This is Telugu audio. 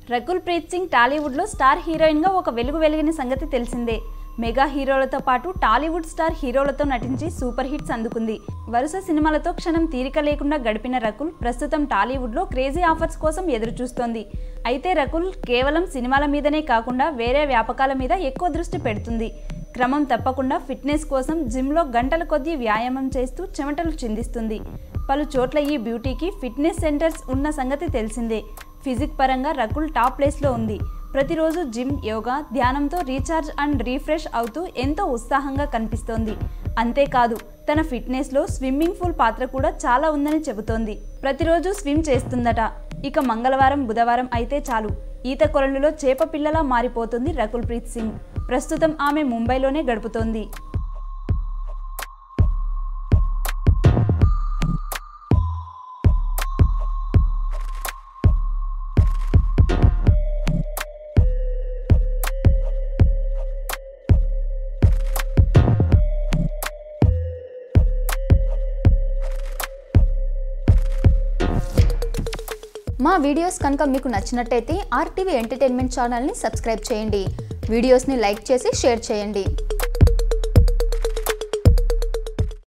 రకుల్ ప్రీత్ సింగ్ టాలీవుడ్లో స్టార్ హీరోయిన్గా ఒక వెలుగు వెలిగిన సంగతి తెలిసిందే మెగా హీరోలతో పాటు టాలీవుడ్ స్టార్ హీరోలతో నటించి సూపర్ హిట్స్ అందుకుంది వరుస సినిమాలతో క్షణం తీరిక లేకుండా గడిపిన రకుల్ ప్రస్తుతం టాలీవుడ్లో క్రేజీ ఆఫర్స్ కోసం ఎదురు చూస్తోంది అయితే రకుల్ కేవలం సినిమాల మీదనే కాకుండా వేరే వ్యాపకాల మీద ఎక్కువ దృష్టి పెడుతుంది క్రమం తప్పకుండా ఫిట్నెస్ కోసం జిమ్లో గంటల కొద్దీ వ్యాయామం చేస్తూ చెమటలు చిందిస్తుంది పలు చోట్ల ఈ బ్యూటీకి ఫిట్నెస్ సెంటర్స్ ఉన్న సంగతి తెలిసిందే ఫిజిక్ పరంగా రకుల్ టాప్ ప్లేస్లో ఉంది ప్రతిరోజు జిమ్ యోగా ధ్యానంతో రీఛార్జ్ అండ్ రీఫ్రెష్ అవుతూ ఎంతో ఉత్సాహంగా కనిపిస్తోంది అంతేకాదు తన ఫిట్నెస్లో స్విమ్మింగ్ పూల్ పాత్ర కూడా చాలా ఉందని చెబుతోంది ప్రతిరోజు స్విమ్ చేస్తుందట ఇక మంగళవారం బుధవారం అయితే చాలు ఈత కొలనులో చేప పిల్లలా మారిపోతుంది రకుల్ ప్రీత్ సింగ్ ప్రస్తుతం ఆమె ముంబైలోనే గడుపుతోంది మా వీడియోస్ కనుక మీకు నచ్చినట్టయితే ఆర్టీవీ ఎంటర్టైన్మెంట్ ఛానల్ని సబ్స్క్రైబ్ చేయండి వీడియోస్ని లైక్ చేసి షేర్ చేయండి